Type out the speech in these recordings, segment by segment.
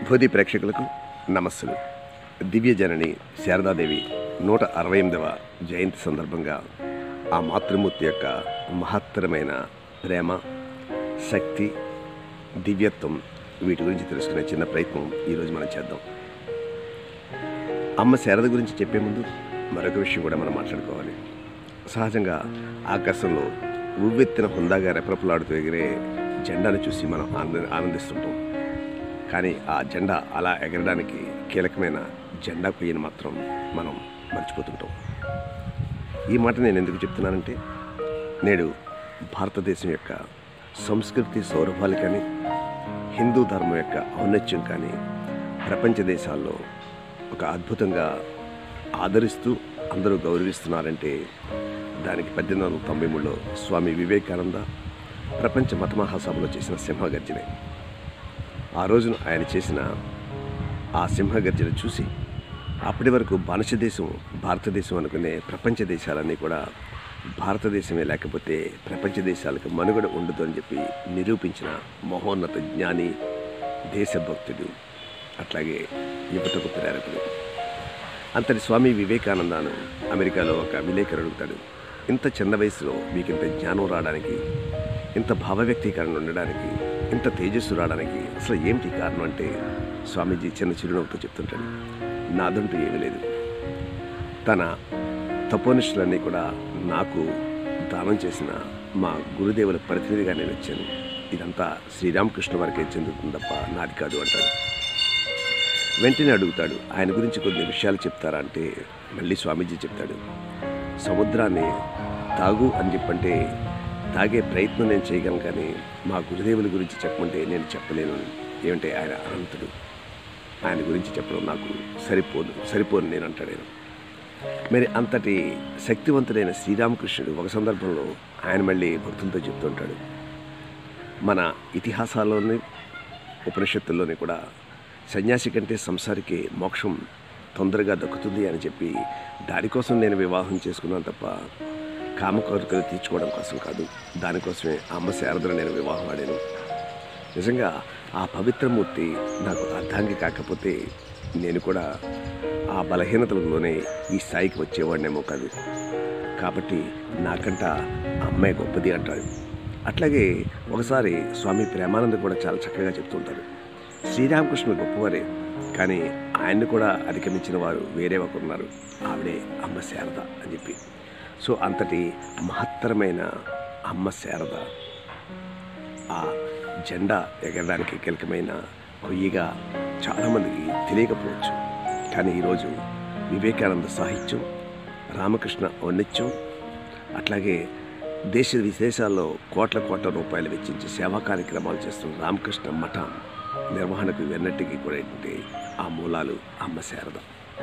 భూది ప్రేక్షకులకు నమస్సులు దివ్యజనని శారదాదేవి నూట అరవై ఎనిమిదవ జయంతి సందర్భంగా ఆ మాతృమూర్తి యొక్క మహత్తరమైన ప్రేమ శక్తి దివ్యత్వం వీటి గురించి తెలుసుకునే చిన్న ప్రయత్నం ఈరోజు మనం చేద్దాం అమ్మ శారద గురించి చెప్పే ముందు మరొక విషయం కూడా మనం మాట్లాడుకోవాలి సహజంగా ఆకాశంలో ఉవ్వెత్తిన హుందాగా రెపరెపలాడుతూ ఎగిరే జెండాను చూసి మనం ఆనంద ఆనందిస్తుంటాం కానీ ఆ జెండా అలా ఎగరడానికి కీలకమైన జెండా కొయ్యని మాత్రం మనం మర్చిపోతుంటాం ఈ మాట నేను ఎందుకు చెప్తున్నానంటే నేడు భారతదేశం యొక్క సంస్కృతి సౌరభాలు కానీ హిందూ ధర్మం యొక్క ఔన్నత్యం కానీ ప్రపంచ దేశాల్లో ఒక అద్భుతంగా ఆదరిస్తూ అందరూ గౌరవిస్తున్నారంటే దానికి పద్దెనిమిది వందల తొంభై మూడులో స్వామి వివేకానంద ప్రపంచ మత మహాసభలో చేసిన సింహగర్జనే ఆ రోజున ఆయన చేసిన ఆ సింహగర్జన చూసి అప్పటి వరకు బానిస దేశం భారతదేశం అనుకునే ప్రపంచ దేశాలన్నీ కూడా భారతదేశమే లేకపోతే ప్రపంచ దేశాలకు మనుగడ ఉండదు అని చెప్పి నిరూపించిన మహోన్నత జ్ఞాని దేశభక్తుడు అట్లాగే యువతకు ప్రేరకుడు అంతటి స్వామి వివేకానందాను అమెరికాలో ఒక విలేకరు అడుగుతాడు ఇంత చిన్న వయసులో మీకు ఇంత జ్ఞానం రావడానికి ఇంత భావ వ్యక్తీకరణ ఉండడానికి ఇంత తేజస్సు రావడానికి అసలు ఏమిటి కారణం అంటే స్వామీజీ చిన్న చిరునవ్వుతో చెప్తుంటాడు నాదంటూ ఏమీ లేదు తన తపోనిష్ఠులన్నీ కూడా నాకు దానం చేసిన మా గురుదేవుల ప్రతినిధిగా నేను వచ్చాను ఇదంతా శ్రీరామకృష్ణ వారికే చెందుతుంది తప్ప నాది కాదు అంటాడు వెంటనే అడుగుతాడు ఆయన గురించి కొన్ని విషయాలు చెప్తారా అంటే మళ్ళీ స్వామీజీ చెప్తాడు సముద్రాన్ని తాగు అని చెప్పంటే తాగే ప్రయత్నం నేను చేయగలను కానీ మా గురుదేవుల గురించి చెప్పమంటే నేను చెప్పలేను ఏమంటే ఆయన అనంతుడు ఆయన గురించి చెప్పడం నాకు సరిపోదు సరిపోను నేను అంటాడు ఆయన మరి అంతటి శక్తివంతుడైన శ్రీరామకృష్ణుడు ఒక సందర్భంలో ఆయన మళ్ళీ భక్తులతో చెప్తుంటాడు మన ఇతిహాసాల్లోని ఉపనిషత్తుల్లోని కూడా సన్యాసి కంటే సంసారికి మోక్షం తొందరగా దక్కుతుంది అని చెప్పి దానికోసం నేను వివాహం చేసుకున్నాను తప్ప కామ కోరికలు తీర్చుకోవడం కోసం కాదు దానికోసమే అమ్మ శారదను నేను వివాహం ఆడాను నిజంగా ఆ పవిత్రమూర్తి నాకు అర్థాంగి కాకపోతే నేను కూడా ఆ బలహీనతలలోనే ఈ స్థాయికి వచ్చేవాడినేమో కాదు కాబట్టి నాకంట అమ్మాయి గొప్పది అంటాడు అట్లాగే ఒకసారి స్వామి ప్రేమానంద కూడా చాలా చక్కగా చెప్తుంటారు శ్రీరామకృష్ణుడు గొప్పవారే కానీ ఆయన్ని కూడా అధిగమించిన వారు వేరే ఒకరున్నారు ఆవిడే అమ్మ శారద అని చెప్పి సో అంతటి మహత్తరమైన అమ్మ శారద ఆ జెండా ఎగరడానికి కీలకమైన కొయ్యిగా చాలామందికి తెలియకపోవచ్చు కానీ ఈరోజు వివేకానంద సాహిత్యం రామకృష్ణ ఔన్నత్యం అట్లాగే దేశ విదేశాల్లో కోట్ల కోట్ల రూపాయలు వెచ్చించి సేవా కార్యక్రమాలు చేస్తున్న రామకృష్ణ మఠం నిర్వహణకు వెన్నట్టికి కూడా ఏంటంటే ఆ మూలాలు అమ్మ శారద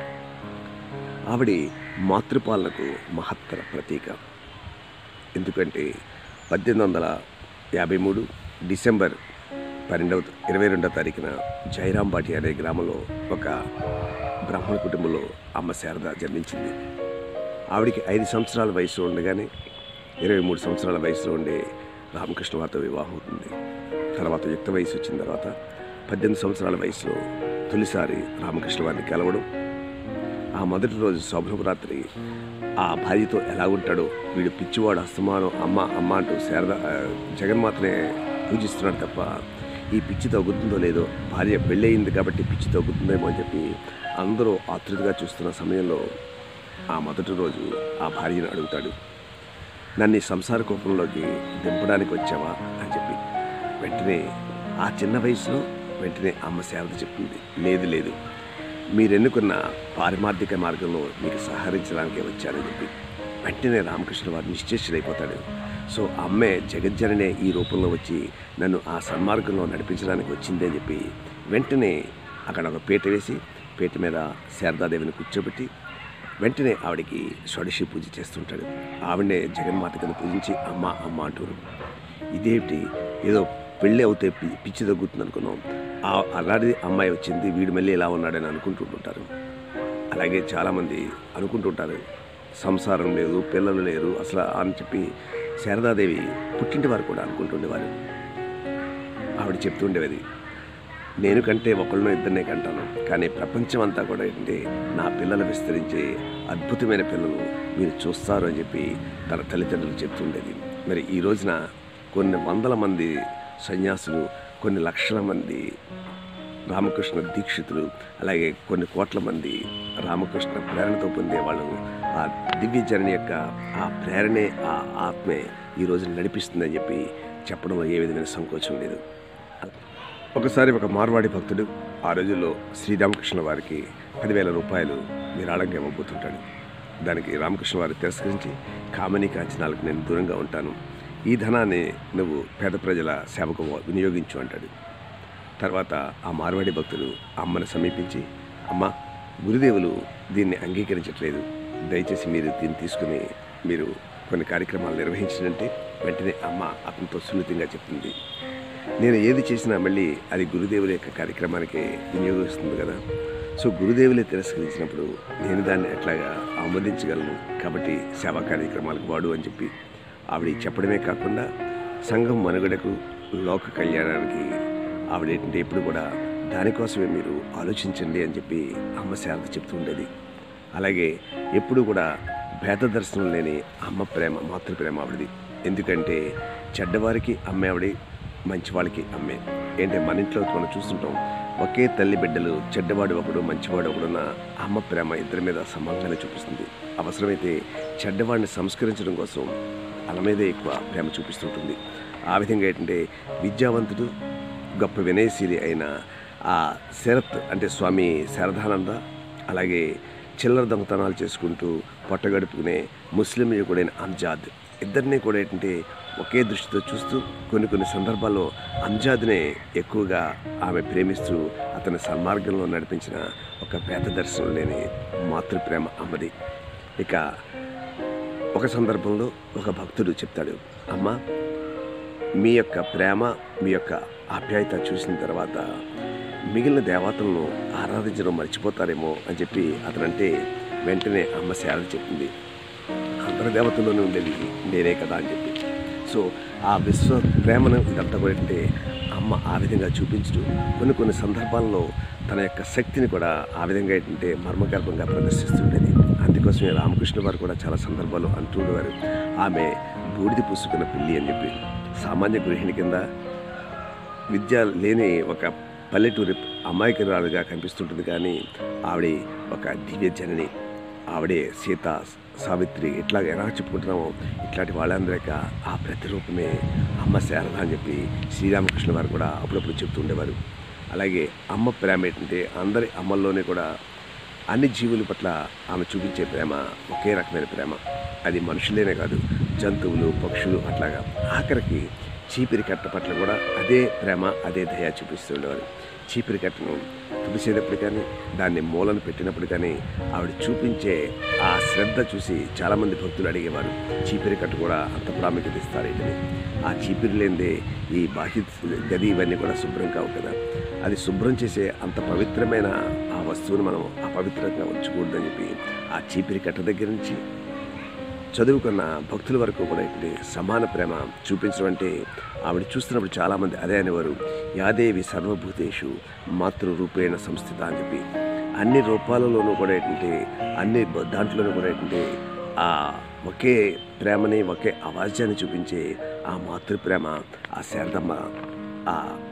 ఆవిడ మాతృపాలనకు మహత్తర ప్రతీక ఎందుకంటే పద్దెనిమిది వందల యాభై మూడు డిసెంబర్ పన్నెండవ ఇరవై రెండవ తారీఖున జైరాంబాటి అనే గ్రామంలో ఒక బ్రాహ్మణ కుటుంబంలో అమ్మ శారద జన్మించింది ఆవిడికి ఐదు సంవత్సరాల వయసు ఉండగానే ఇరవై మూడు సంవత్సరాల వయసులో ఉండే రామకృష్ణ వారితో వివాహం అవుతుంది తర్వాత యుక్త వయసు వచ్చిన తర్వాత పద్దెనిమిది సంవత్సరాల వయసులో తొలిసారి రామకృష్ణ వారిని కలవడం ఆ మొదటి రోజు శోభనపురాత్రి ఆ భార్యతో ఎలా ఉంటాడో వీడు పిచ్చివాడు అస్తమానం అమ్మ అమ్మ అంటూ శారద ఆ, జగన్మాతనే పూజిస్తున్నాడు తప్ప ఈ పిచ్చి తగ్గుతుందో లేదో భార్య పెళ్ళయింది కాబట్టి పిచ్చి తగ్గుతుందేమో అని చెప్పి అందరూ ఆతృతగా చూస్తున్న సమయంలో ఆ మొదటి రోజు ఆ భార్యను అడుగుతాడు నన్ను ఈ సంసార కోపంలోకి దింపడానికి వచ్చావా అని చెప్పి వెంటనే ఆ చిన్న వయసులో వెంటనే అమ్మ శారద చెప్తుంది లేదు లేదు మీరెన్నుకున్న పారమార్థిక మార్గంలో మీకు సహకరించడానికే వచ్చారని చెప్పి వెంటనే రామకృష్ణ వారు నిశ్చేష్యులైపోతాడు సో అమ్మే జగజ్జననే ఈ రూపంలో వచ్చి నన్ను ఆ సన్మార్గంలో నడిపించడానికి వచ్చింది అని చెప్పి వెంటనే అక్కడ ఒక పీట వేసి పీట మీద శారదాదేవిని కూర్చోబెట్టి వెంటనే ఆవిడకి షోడశి పూజ చేస్తుంటాడు ఆవిడనే జగన్మాత కింద పూజించి అమ్మ అమ్మ అంటారు ఇదేమిటి ఏదో పెళ్ళి అవుతే పి- పిచ్చి తగ్గుతుంది అనుకున్నాం ఆ అలాంటి అమ్మాయి వచ్చింది వీడు మళ్ళీ ఎలా ఉన్నాడని అనుకుంటుంటుంటారు అలాగే చాలామంది అనుకుంటుంటారు సంసారం లేదు పిల్లలు లేరు అసలు అని చెప్పి శారదాదేవి పుట్టింటి వారు కూడా అనుకుంటుండేవారు ఆవిడ చెప్తుండేది నేను కంటే ఒకళ్ళనో ఇద్దరినే కంటాను కానీ ప్రపంచం అంతా కూడా ఏంటంటే నా పిల్లలు విస్తరించే అద్భుతమైన పిల్లలు మీరు చూస్తారు అని చెప్పి తన తల్లిదండ్రులు చెప్తుండేది మరి ఈ రోజున కొన్ని వందల మంది సన్యాసులు కొన్ని లక్షల మంది రామకృష్ణ దీక్షితులు అలాగే కొన్ని కోట్ల మంది రామకృష్ణ ప్రేరణతో పొందే వాళ్ళు ఆ దివ్య జర్ని యొక్క ఆ ప్రేరణే ఆ ఆత్మే ఈ రోజు నడిపిస్తుందని చెప్పి చెప్పడంలో ఏ విధమైన సంకోచం లేదు ఒకసారి ఒక మార్వాడి భక్తుడు ఆ రోజుల్లో శ్రీరామకృష్ణ వారికి పదివేల రూపాయలు విరాళంగా ఇవ్వబోతుంటాడు దానికి రామకృష్ణ వారు తిరస్కరించి కామనీ కాంచనాలకు నేను దూరంగా ఉంటాను ఈ ధనాన్ని నువ్వు పేద ప్రజల సేవకు వినియోగించు అంటాడు తర్వాత ఆ మార్వాడి భక్తుడు అమ్మను సమీపించి అమ్మ గురుదేవులు దీన్ని అంగీకరించట్లేదు దయచేసి మీరు దీన్ని తీసుకుని మీరు కొన్ని కార్యక్రమాలు నిర్వహించినంటే వెంటనే అమ్మ అతనితో సున్నితంగా చెప్తుంది నేను ఏది చేసినా మళ్ళీ అది గురుదేవుల యొక్క కార్యక్రమానికి వినియోగిస్తుంది కదా సో గురుదేవులే తిరస్కరించినప్పుడు నేను దాన్ని ఎట్లాగా ఆమోదించగలను కాబట్టి సేవా కార్యక్రమాలకు వాడు అని చెప్పి ఆవిడ చెప్పడమే కాకుండా సంఘం మనుగడకు లోక కళ్యాణానికి ఆవిడ ఏంటంటే ఎప్పుడు కూడా దానికోసమే మీరు ఆలోచించండి అని చెప్పి అమ్మ శారద చెప్తూ ఉండేది అలాగే ఎప్పుడు కూడా భేద దర్శనం లేని అమ్మ ప్రేమ మాతృ ప్రేమ ఆవిడది ఎందుకంటే చెడ్డవారికి అమ్మే ఆవిడ మంచివాళ్ళకి అమ్మే ఏంటంటే మన ఇంట్లో మనం చూస్తుంటాం ఒకే తల్లి బిడ్డలు చెడ్డవాడు ఒకడు మంచివాడు ఒకడున్న అమ్మ ప్రేమ ఇద్దరి మీద సమానంగానే చూపిస్తుంది అవసరమైతే చెడ్డవాడిని సంస్కరించడం కోసం అల మీదే ఎక్కువ ప్రేమ చూపిస్తుంటుంది ఆ విధంగా ఏంటంటే విద్యావంతుడు గొప్ప వినయశీలి అయిన ఆ శరత్ అంటే స్వామి శారదానంద అలాగే చిల్లర దొంగతనాలు చేసుకుంటూ పొట్టగడుపుకునే ముస్లిం యువకుడైన అంజాద్ ఇద్దరిని కూడా ఏంటంటే ఒకే దృష్టితో చూస్తూ కొన్ని కొన్ని సందర్భాల్లో అంజాద్నే ఎక్కువగా ఆమె ప్రేమిస్తూ అతని సన్మార్గంలో నడిపించిన ఒక పేద దర్శనం లేని మాతృప్రేమ అమ్మది ఇక ఒక సందర్భంలో ఒక భక్తుడు చెప్తాడు అమ్మ మీ యొక్క ప్రేమ మీ యొక్క ఆప్యాయత చూసిన తర్వాత మిగిలిన దేవతలను ఆరాధించడం మర్చిపోతారేమో అని చెప్పి అతనంటే వెంటనే అమ్మ శారద చెప్పింది అందరి దేవతల్లోనే ఉండేది నేనే కదా అని చెప్పి సో ఆ విశ్వ ప్రేమను ఇదంతా కూడా ఏంటంటే అమ్మ ఆ విధంగా చూపించడం కొన్ని కొన్ని సందర్భాల్లో తన యొక్క శక్తిని కూడా ఆ విధంగా ఏంటంటే మర్మగర్భంగా ప్రదర్శిస్తుండేది అందుకోసమే రామకృష్ణ వారు కూడా చాలా సందర్భాలు అంటుండేవారు ఆమె బూడిద పూసుకున్న పిల్లి అని చెప్పి సామాన్య గృహిణి కింద విద్య లేని ఒక పల్లెటూరి అమాయకురాలుగా కనిపిస్తుంటుంది కానీ ఆవిడ ఒక దివ్య జనని ఆవిడే సీత సావిత్రి ఇట్లా ఎలా చెప్పుకుంటున్నామో ఇట్లాంటి వాళ్ళందరి యొక్క ఆ ప్రతిరూపమే అమ్మ శారద అని చెప్పి శ్రీరామకృష్ణ వారు కూడా అప్పుడప్పుడు చెప్తూ ఉండేవారు అలాగే అమ్మ ప్రేమ ఏంటంటే అందరి అమ్మల్లోనే కూడా అన్ని జీవుల పట్ల ఆమె చూపించే ప్రేమ ఒకే రకమైన ప్రేమ అది మనుషులేనే కాదు జంతువులు పక్షులు అట్లాగా ఆఖరికి చీపిరి కట్ట పట్ల కూడా అదే ప్రేమ అదే దయ చూపిస్తూ ఉండేవారు చీపిరి కట్టను తుడిసేటప్పుడు కానీ దాన్ని మూలను పెట్టినప్పుడు కానీ ఆవిడ చూపించే ఆ శ్రద్ధ చూసి చాలామంది భక్తులు అడిగేవారు చీపిరి కట్టు కూడా అంత ప్రాముఖ్యత ఇస్తారు ఏంటని ఆ చీపిరి లేనిదే ఈ బాహ్య గది ఇవన్నీ కూడా శుభ్రం కావు కదా అది శుభ్రం చేసే అంత పవిత్రమైన ఆ వస్తువును మనం అపవిత్రంగా ఉంచకూడదని చెప్పి ఆ చీపిరి కట్ట దగ్గర నుంచి చదువుకున్న భక్తుల వరకు కూడా ఇప్పుడు సమాన ప్రేమ చూపించడం అంటే ఆవిడ చూస్తున్నప్పుడు చాలామంది అదే అనేవారు యాదేవి సర్వభూతేషు మాతృరూపేణ సంస్థిత అని చెప్పి అన్ని రూపాలలోనూ కూడా ఏంటంటే అన్ని బ- దాంట్లోనూ కూడా ఏంటంటే ఆ ఒకే ప్రేమని ఒకే అవాజ్యాన్ని చూపించే ఆ మాతృప్రేమ ఆ శారదమ్మ ఆ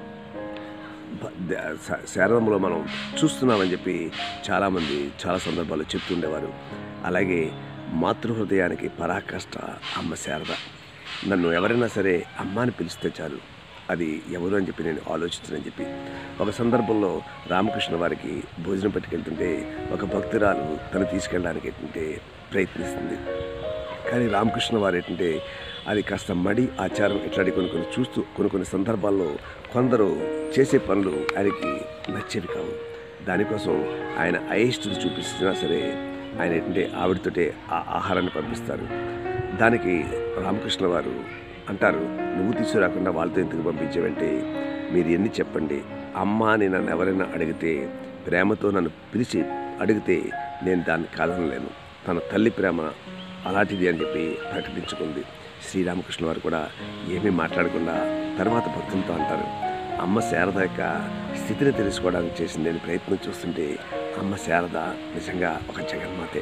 బ- ద- శ- శారదంలో మనం చూస్తున్నామని చెప్పి చాలామంది చాలా సందర్భాల్లో చెప్తుండేవారు అలాగే మాతృహృదయానికి పరాకాష్ట అమ్మ శారద నన్ను ఎవరైనా సరే అమ్మ అని పిలిస్తే చాలు అది ఎవరు అని చెప్పి నేను ఆలోచించనని చెప్పి ఒక సందర్భంలో రామకృష్ణ వారికి భోజనం పట్టుకెళ్తుంటే ఒక భక్తురాలు తను తీసుకెళ్ళడానికి ఏంటంటే ప్రయత్నిస్తుంది కానీ రామకృష్ణ వారు ఏంటంటే అది కాస్త మడి ఆచారం ఇట్లాంటి కొన్ని కొన్ని చూస్తూ కొన్ని కొన్ని సందర్భాల్లో కొందరు చేసే పనులు ఆయనకి నచ్చేవి కావు దానికోసం ఆయన అయిష్టలు చూపిస్తున్నా సరే ఆయన ఏంటంటే ఆవిడతోటే ఆ ఆహారాన్ని పంపిస్తారు దానికి రామకృష్ణ వారు అంటారు నువ్వు తీసుకురాకుండా వాళ్ళతో ఎందుకు పంపించావంటే మీరు ఎన్ని చెప్పండి అమ్మ అని నన్ను ఎవరైనా అడిగితే ప్రేమతో నన్ను పిలిచి అడిగితే నేను దాన్ని కాదనలేను తన తల్లి ప్రేమ అలాంటిది అని చెప్పి ప్రకటించుకుంది శ్రీరామకృష్ణ వారు కూడా ఏమీ మాట్లాడకుండా తర్వాత భక్తులతో అంటారు అమ్మ శారద యొక్క స్థితిని తెలుసుకోవడానికి చేసిన నేను ప్రయత్నం చూస్తుంటే అమ్మ శారద నిజంగా ఒక జగన్మాతే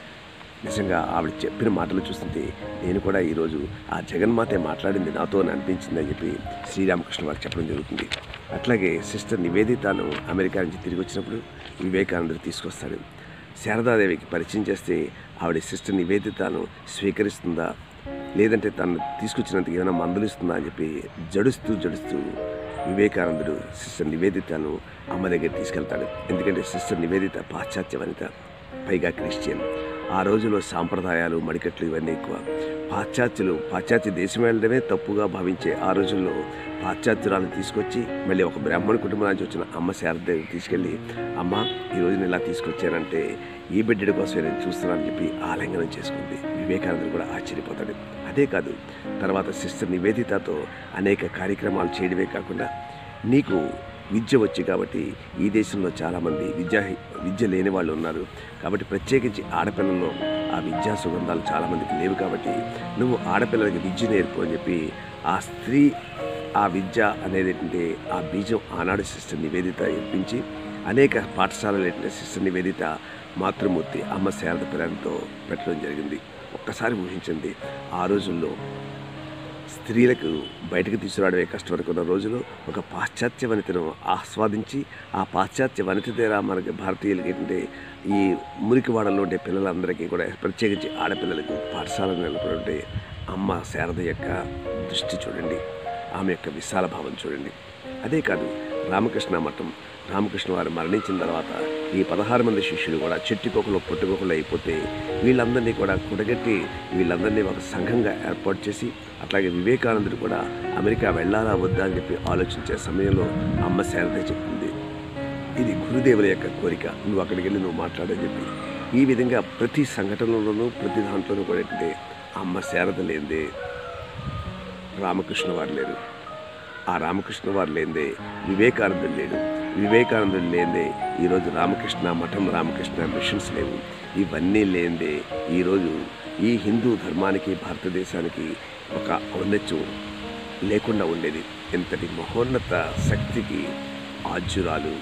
నిజంగా ఆవిడ చెప్పిన మాటలు చూస్తుంటే నేను కూడా ఈరోజు ఆ జగన్మాతే మాట్లాడింది నాతో అని అనిపించింది అని చెప్పి శ్రీరామకృష్ణ వారు చెప్పడం జరుగుతుంది అట్లాగే సిస్టర్ నివేదితను అమెరికా నుంచి తిరిగి వచ్చినప్పుడు వివేకానందుడు తీసుకొస్తాడు శారదాదేవికి పరిచయం చేస్తే ఆవిడ సిస్టర్ నివేదితను స్వీకరిస్తుందా లేదంటే తను తీసుకొచ్చినందుకు ఏమైనా మందులు ఇస్తుందా అని చెప్పి జడుస్తూ జడుస్తూ వివేకానందుడు సిస్టర్ నివేదితను అమ్మ దగ్గర తీసుకెళ్తాడు ఎందుకంటే సిస్టర్ నివేదిత పాశ్చాత్య వనిత పైగా క్రిస్టియన్ ఆ రోజుల్లో సాంప్రదాయాలు మడికట్లు ఇవన్నీ ఎక్కువ పాశ్చాత్యులు పాశ్చాత్య దేశం వెళ్ళడమే తప్పుగా భావించే ఆ రోజుల్లో పాశ్చాత్యురాలను తీసుకొచ్చి మళ్ళీ ఒక బ్రాహ్మణ కుటుంబం నుంచి వచ్చిన అమ్మ శారద దగ్గరికి తీసుకెళ్ళి అమ్మ ఈరోజు నేను ఇలా తీసుకొచ్చానంటే ఈ బిడ్డడి కోసమే నేను చూస్తున్నానని చెప్పి ఆలింగనం చేసుకుంది వివేకానందుడు కూడా ఆశ్చర్యపోతాడు అదే కాదు తర్వాత సిస్టర్ నివేదితతో అనేక కార్యక్రమాలు చేయడమే కాకుండా నీకు విద్య వచ్చి కాబట్టి ఈ దేశంలో చాలామంది విద్యా విద్య లేని వాళ్ళు ఉన్నారు కాబట్టి ప్రత్యేకించి ఆడపిల్లల్లో ఆ విద్యా సుగంధాలు చాలామందికి లేవు కాబట్టి నువ్వు ఆడపిల్లలకి విద్య నేర్పు అని చెప్పి ఆ స్త్రీ ఆ విద్య అనేది ఏంటంటే ఆ బీజం ఆనాడు సిస్టర్ నివేదిత ఇప్పించి అనేక పాఠశాలలు ఏంటంటే సిస్టర్ నివేదిత మాతృమూర్తి అమ్మ శారద పిల్లలతో పెట్టడం జరిగింది ఒక్కసారి ఊహించింది ఆ రోజుల్లో స్త్రీలకు బయటకు తీసుకురావడమే కష్టపడుకున్న రోజులు ఒక పాశ్చాత్య వనితను ఆస్వాదించి ఆ పాశ్చాత్య వనిత తీరా మనకి భారతీయులకి ఏంటంటే ఈ మురికివాడలో ఉండే పిల్లలందరికీ కూడా ప్రత్యేకించి ఆడపిల్లలకు పాఠశాల నెలకొంటే అమ్మ శారద యొక్క దృష్టి చూడండి ఆమె యొక్క విశాల భావం చూడండి అదే కాదు రామకృష్ణ మఠం రామకృష్ణ వారు మరణించిన తర్వాత ఈ పదహారు మంది శిష్యులు కూడా చెట్టుకొకలు పొట్టుకొకలు అయిపోతే వీళ్ళందరినీ కూడా కుడగట్టి వీళ్ళందరినీ ఒక సంఘంగా ఏర్పాటు చేసి అట్లాగే వివేకానందుడు కూడా అమెరికా వెళ్ళాలా వద్దా అని చెప్పి ఆలోచించే సమయంలో అమ్మ శారద చెప్తుంది ఇది గురుదేవుల యొక్క కోరిక నువ్వు అక్కడికి వెళ్ళి నువ్వు మాట్లాడని చెప్పి ఈ విధంగా ప్రతి సంఘటనలోనూ ప్రతి దాంట్లోనూ కూడా ఏంటంటే అమ్మ శారద లేదే రామకృష్ణ వారు లేరు ఆ రామకృష్ణ వారు లేదే వివేకానందుడు లేడు వివేకానందుడు లేదే ఈరోజు రామకృష్ణ మఠం రామకృష్ణ మిషన్స్ లేవు ఇవన్నీ లేదే ఈరోజు ఈ హిందూ ధర్మానికి భారతదేశానికి ఒక ఔన్నత్యం లేకుండా ఉండేది ఇంతటి మహోన్నత శక్తికి ఆజ్యురాలు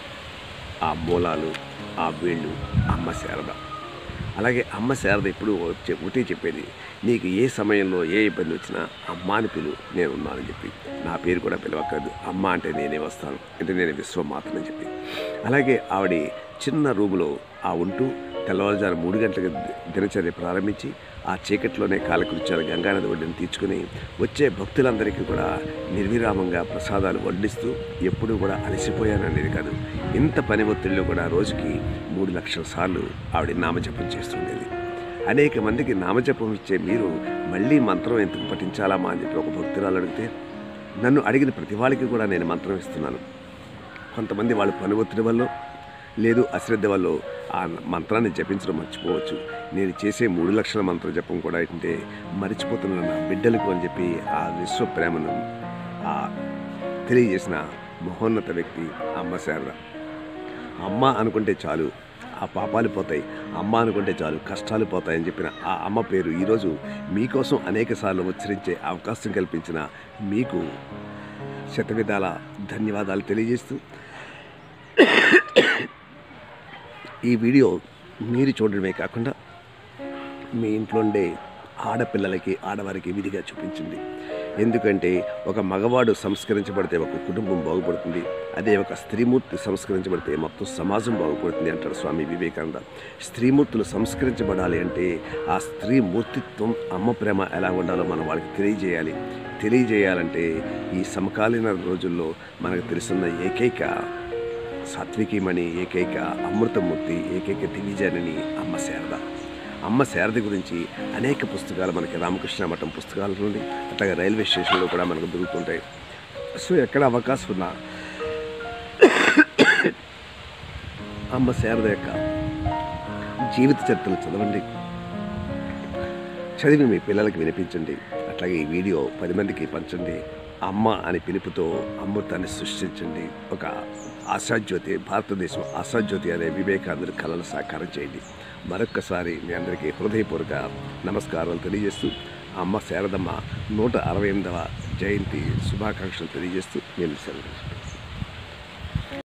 ఆ మూలాలు ఆ వీళ్ళు అమ్మ శారద అలాగే అమ్మ శారద ఎప్పుడు చె- ఒకటే చెప్పేది నీకు ఏ సమయంలో ఏ ఇబ్బంది వచ్చినా అమ్మ అని పిలు నేను ఉన్నానని చెప్పి నా పేరు కూడా పిలవక్కర్లేదు అమ్మ అంటే నేనే వస్తాను అంటే నేను విశ్వమాతనని చెప్పి అలాగే ఆవిడ చిన్న రూములో ఆ ఉంటూ తెల్లవారుజాము మూడు గంటలకు ది- దినచర్య ప్రారంభించి ఆ చీకట్లోనే కాలకృత్యాలు గంగానది ఒడ్డుని తీర్చుకుని వచ్చే భక్తులందరికీ కూడా నిర్విరామంగా ప్రసాదాలు వడ్డిస్తూ ఎప్పుడూ కూడా అలసిపోయాననేది కాదు ఇంత పని ఒత్తిడిలో కూడా రోజుకి మూడు లక్షల సార్లు ఆవిడ నామజపం చేస్తుండేది అనేక మందికి నామజపం ఇచ్చే మీరు మళ్ళీ మంత్రం ఎందుకు పఠించాలమ్మా అని చెప్పి ఒక భక్తురాలు అడిగితే నన్ను అడిగిన ప్రతి వాళ్ళకి కూడా నేను మంత్రం ఇస్తున్నాను కొంతమంది వాళ్ళ పని ఒత్తిడి వల్ల లేదు అశ్రద్ధ వల్ల ఆ మంత్రాన్ని జపించడం మర్చిపోవచ్చు నేను చేసే మూడు లక్షల మంత్ర జపం కూడా ఏంటంటే మర్చిపోతున్న నా బిడ్డలకు అని చెప్పి ఆ విశ్వ ప్రేమను ఆ తెలియజేసిన మహోన్నత వ్యక్తి అమ్మ శారద అమ్మ అనుకుంటే చాలు ఆ పాపాలు పోతాయి అమ్మ అనుకుంటే చాలు కష్టాలు పోతాయని చెప్పిన ఆ అమ్మ పేరు ఈరోజు మీకోసం అనేక సార్లు ఉచ్చరించే అవకాశం కల్పించిన మీకు శతవిధాల ధన్యవాదాలు తెలియజేస్తూ ఈ వీడియో మీరు చూడడమే కాకుండా మీ ఇంట్లో ఉండే ఆడపిల్లలకి ఆడవారికి విధిగా చూపించండి ఎందుకంటే ఒక మగవాడు సంస్కరించబడితే ఒక కుటుంబం బాగుపడుతుంది అదే ఒక స్త్రీమూర్తి సంస్కరించబడితే మొత్తం సమాజం బాగుపడుతుంది అంటాడు స్వామి వివేకానంద స్త్రీమూర్తులు సంస్కరించబడాలి అంటే ఆ స్త్రీ మూర్తిత్వం అమ్మ ప్రేమ ఎలా ఉండాలో మనం వాళ్ళకి తెలియజేయాలి తెలియజేయాలంటే ఈ సమకాలీన రోజుల్లో మనకు తెలుస్తున్న ఏకైక సాత్వికీమణి ఏకైక అమృతమూర్తి ఏకైక దివిజనని అమ్మ శారద అమ్మ శారద గురించి అనేక పుస్తకాలు మనకి రామకృష్ణ మఠం పుస్తకాల నుండి అట్లాగే రైల్వే స్టేషన్లో కూడా మనకు దొరుకుతుంటాయి సో ఎక్కడ అవకాశం ఉన్నా అమ్మ శారద యొక్క జీవిత చరిత్రలు చదవండి చదివి మీ పిల్లలకి వినిపించండి అట్లాగే ఈ వీడియో పది మందికి పంచండి అమ్మ అని పిలుపుతో అమృతాన్ని సృష్టించండి ఒక ఆశాజ్యోతి భారతదేశం ఆశాజ్యోతి అనే వివేకానందుడి కళలు సాకారం చేయండి మరొక్కసారి మీ అందరికీ హృదయపూర్వక నమస్కారాలు తెలియజేస్తూ అమ్మ శారదమ్మ నూట అరవై ఎనిమిదవ జయంతి శుభాకాంక్షలు తెలియజేస్తూ నేను సెలవు